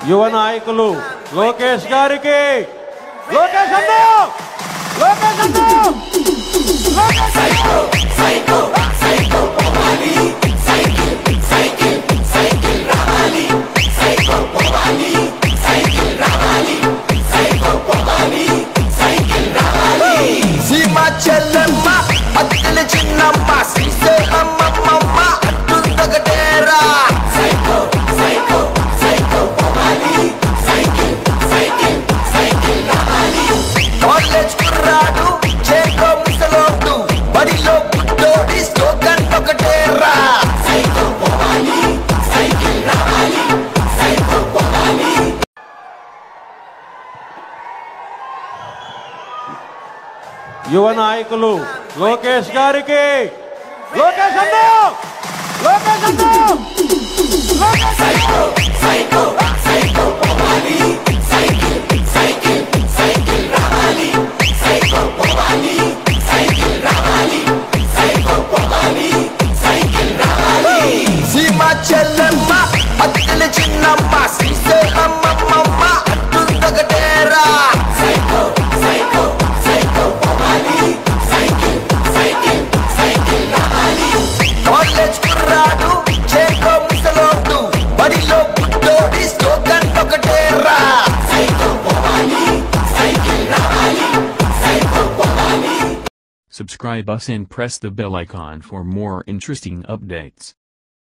యువ నాయకులు లోకేష్ గారికి లోకేష్ అన్న లోకేష్ అన్న లోకేష్ అన్న! సీమ చెల్లెమ్మ అత్తల చిన్నమ్మ శ్రీసే అమ్మమ్మ అట్టుందగటేరా కాలేజ్ కుర్రాడు చేకో ముసలోడు బడిలో పుట్టోడి స్లోగన్ ఒకటేరా యువ నాయకులు లోకేష్ గారికి లోకేష్ అన్న లోకేష్ అన్న లోకేష్ అన్న! సీమ చెల్లెమ్మ అత్తల చిన్నమ్మ శ్రీసే అమ్మమ్మ అట్టుందగటేరా కాలేజ్ కుర్రాడు చేకో ముసలోడు బడిలో పుట్టోడి స్లోగన్ ఒకటేరా Subscribe us and press the bell icon for more interesting updates.